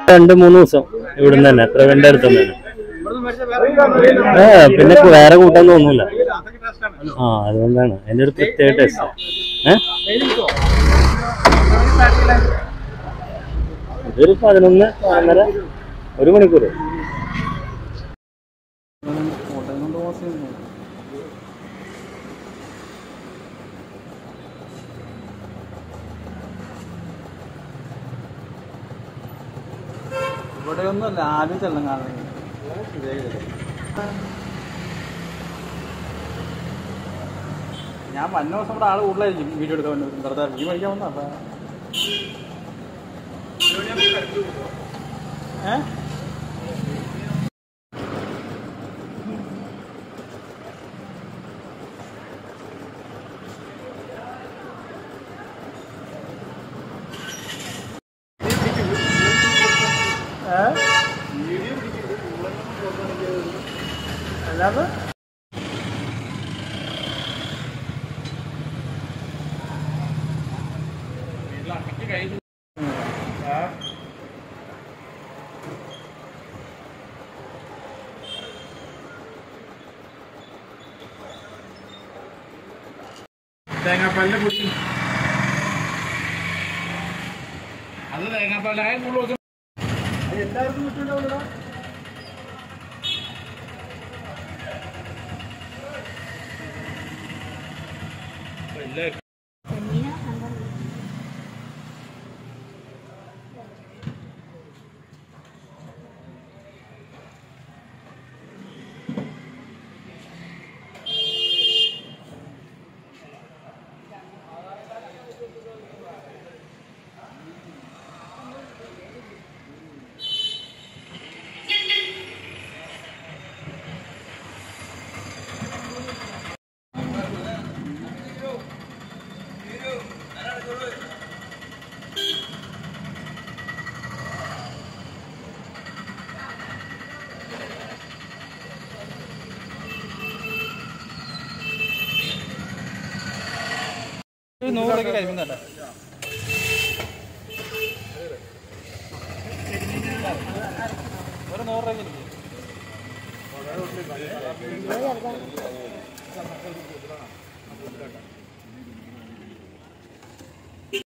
രണ്ട് മൂന്ന് ദിവസം ഇവിടുന്ന് തന്നെ പ്രവീണിന്റെ അടുത്ത് തന്നെ ഏ പിന്നെ വേറെ കൂട്ടാൻ തോന്നൂല ആ അതുകൊണ്ടാണ് അതിന്റെ ഒരു പ്രത്യേക ടേസ്റ്റ് ഏ ഇതൊരു പതിനൊന്ന് പതിനൊന്നര ഒരു മണിക്കൂർ ഇവിടെ ഒന്നും ആദ്യം ചെല്ലം കാണുന്നത് ഞാൻ വന്ന ദിവസം ഇവിടെ ആള് കൂടുതലായിരിക്കും വീഡിയോ എടുക്കാൻ വന്നു വെറുതെ ഈ മേടിക്കാൻ വന്ന അപ്പൊ ഏ ഏ? അല്ലാതെ തേങ്ങാപ്പാലിന്റെ പൊടി അത് തേങ്ങാപ്പാലായ കൂടുതൽ എല്ലാവർക്കും കിട്ടില്ല നൂറൊക്കെ കരിമീനല്ല ഒരു നൂറ് രൂപയ്ക്ക് എനിക്ക്